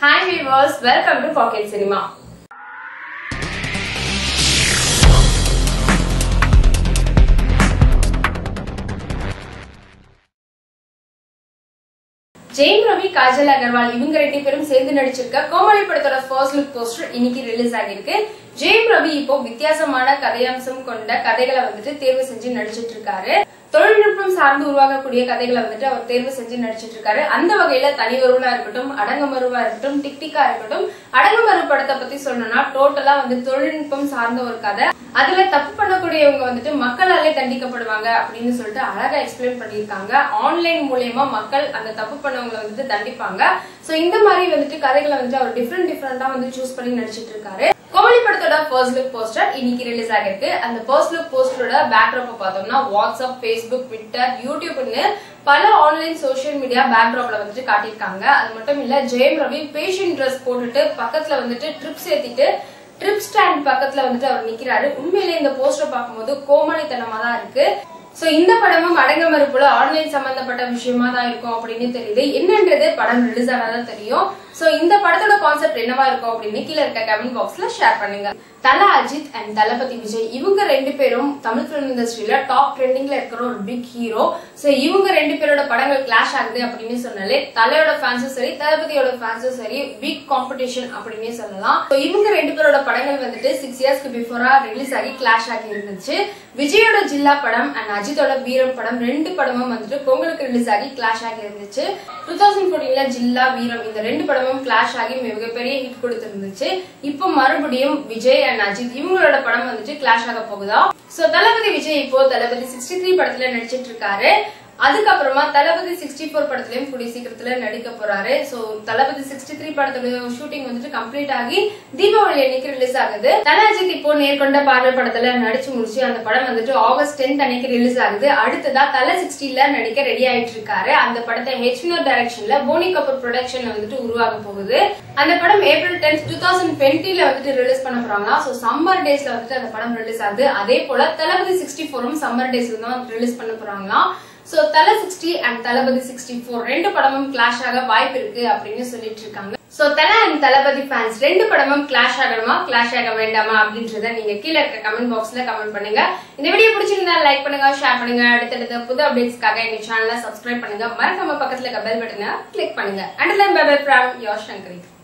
hi viewers welcome to pocket cinema Jayam Ravi Kajal Agarwal இவங்க ரெண்டு பேரும் சேர்ந்து நடிச்சிருக்க கோமாளி படத்தோட ஃபர்ஸ்ட் லுக் போஸ்டர் இன்னைக்கு ரிலீஸ் ஆகிருக்கு ஜெயம் ரவி இப்போ வித்தியாசமான கதையம்சம் கொண்ட கதைகளை வந்துட்டு தேர்வு செஞ்சு நடிச்சிட்டு இருக்காரு தொழில்நுட்பம் சார்ந்து உருவாகக்கூடிய கதைகளை வந்துட்டு அவர் தேர்வு செஞ்சு நடிச்சிட்டு இருக்காரு அந்த வகையில தனி ஒருவனா இருக்கட்டும் அடங்கமருவா இருக்கட்டும் டிக்டிக்கா இருக்கட்டும் அடங்கமரு படத்தை பத்தி சொல்லணும்னா டோட்டலா வந்து தொழில்நுட்பம் சார்ந்த ஒரு கதை அதுல தப்பு பண்ணக்கூடியவங்க வந்துட்டு மக்களாலே தண்டிக்கப்படுவாங்க அப்படின்னு சொல்லிட்டு அழகா எக்ஸ்பிளைன் பண்ணியிருக்காங்க ஆன்லைன் மூலியமா மக்கள் அந்த தப்பு பண்ணவங்களை வந்துட்டு தண்டிப்பாங்க சோ இந்த மாதிரி வந்துட்டு கதைகளை வந்துட்டு அவர் டிஃப்ரெண்ட் டிஃப்ரெண்டா வந்து சூஸ் பண்ணி நடிச்சிட்டு இருக்காரு கோமலி படத்தோட ஃபர்ஸ்ட் லுக் போஸ்டர் இன்னைக்கு ரிலீஸ் ஆகிருக்கு அந்த ஃபர்ஸ்ட் லுக் போஸ்டரோட பேக்ராப் பார்த்தோம்னா வாட்ஸ்அப் ஃபேஸ்புக் ட்விட்டர் யூடியூப்னு பல ஆன்லைன் சோஷியல் மீடியா பேக்ராப்ல வந்துட்டு காட்டியிருக்காங்க அது மட்டும் இல்ல ஜெயம் ரவி பேஷண்ட் ட்ரெஸ் போட்டுட்டு பக்கத்துல வந்துட்டு ட்ரிப்ஸ் ஏத்திட்டு ட்ரிப் ஸ்டாண்ட் பக்கத்துல வந்துட்டு அவர் நிக்கிறாரு உண்மையிலே இந்த போஸ்டர் பார்க்கும்போது கோமாளித்தனமா தான் இருக்கு சோ இந்த படமும் அடங்க மறுப்புல ஆன்லைன் சம்பந்தப்பட்ட விஷயமா தான் இருக்கும் அப்படின்னு தெரியுது என்னன்றது படம் ரிலீஸ் ஆனாதான் தெரியும் சோ இந்த படத்தோட கான்செப்ட் என்னவா இருக்கும் அப்படின்னு கீழே இருக்க கமெண்ட் பாக்ஸ்ல ஷேர் பண்ணுங்க தல அஜித் அண்ட் தளபதி விஜய் இவங்க ரெண்டு பேரும் தமிழ் பிலிம் இண்டஸ்ட்ரியில டாப் ட்ரெண்டிங்ல இருக்கிற ஒரு பிக் ஹீரோ சோ இவங்க ரெண்டு பேரோட படங்கள் கிளாஷ் ஆகுது அப்படின்னு சொன்னாலே தலையோட ஃபேன்ஸும் சரி தளபதியோட ஃபேன்ஸும் சரி பிக் காம்படிஷன் அப்படின்னே சொல்லலாம் So இவங்க ரெண்டு பேரோட படங்கள் வந்துட்டு சிக்ஸ் இயர்ஸ்க்கு பிஃபோரா ரிலீஸ் ஆகி கிளாஷ் ஆகி இருந்துச்சு விஜயோட ஜில்லா படம் அண்ட் அஜித்தோட வீரம் படம் ரெண்டு படமும் வந்துட்டு பொங்கலுக்கு ரிலீஸ் ஆகி கிளாஷ் ஆகி இருந்துச்சு டூ தௌசண்ட் ஃபோர்டீன்ல ஜில்லா வீரம் இந்த ரெண்டு படமும் கிளாஷ் ஆகி மிகப்பெரிய ஹிட் கொடுத்திருந்துச்சு இப்போ மறுபடியும் விஜய் அண்ட் அஜித் இவங்களோட படம் வந்துட்டு கிளாஷ் ஆக போகுதா சோ தளபதி விஜய் இப்போ தளபதி சிக்ஸ்டி த்ரீ படத்துல நடிச்சிட்டு இருக்காரு அதுக்கப்புறமா தளபதி சிக்ஸ்டி ஃபோர் படத்துலயும் கூடிய சீக்கிரத்துல நடிக்க போறாரு சோ தளபதி சிக்ஸ்டி த்ரீ படத்தோட ஷூட்டிங் வந்துட்டு கம்ப்ளீட் ஆகி தீபாவளி அன்னைக்கு ரிலீஸ் ஆகுது தல அஜித் இப்போ நேர்கொண்ட பார்வை படத்துல நடிச்சு முடிச்சு அந்த படம் வந்துட்டு ஆகஸ்ட் டென்த் அன்னைக்கு ரிலீஸ் ஆகுது அடுத்ததா தல சிக்ஸ்டில நடிக்க ரெடி ஆயிட்டு இருக்காரு அந்த படத்தை ஹெச்வினர் டைரக்ஷன்ல போனி கபூர் ப்ரொடக்ஷன்ல வந்துட்டு உருவாக போகுது அந்த படம் ஏப்ரல் டென்த் டூ தௌசண்ட் டுவெண்ட்டில வந்துட்டு ரிலீஸ் பண்ண போறாங்களா சோ சம்மர் டேஸ்ல வந்துட்டு அந்த படம் ரிலீஸ் ஆகுது அதே போல தளபதி சிக்ஸ்டி ஃபோரும் சம்மர் டேஸ்ல தான் ரிலீஸ் பண்ண போறாங்களாம் so Thala sixty and Thalapathy sixty four ரெண்டு படமும் கிளாஷ் ஆக வாய்ப்பு இருக்கு அப்படின்னு சொல்லிட்டு இருக்காங்க சோ தல அண்ட் தளபதி ஃபேன்ஸ் ரெண்டு படமும் கிளாஷ் ஆகணுமா கிளாஷ் ஆக வேண்டாமா அப்படின்றத நீங்க கீழே இருக்க கமெண்ட் பாக்ஸ்ல கமெண்ட் பண்ணுங்க இந்த வீடியோ பிடிச்சிருந்தா லைக் பண்ணுங்க ஷேர் பண்ணுங்க அடுத்தடுத்த புது அப்டேட்ஸ்க்காக எங்க சேனலை சப்ஸ்கிரைப் பண்ணுங்க மறக்காம பக்கத்துல இருக்க பெல் பட்டனை கிளிக் பண்ணுங்க and bye bye from your Sankari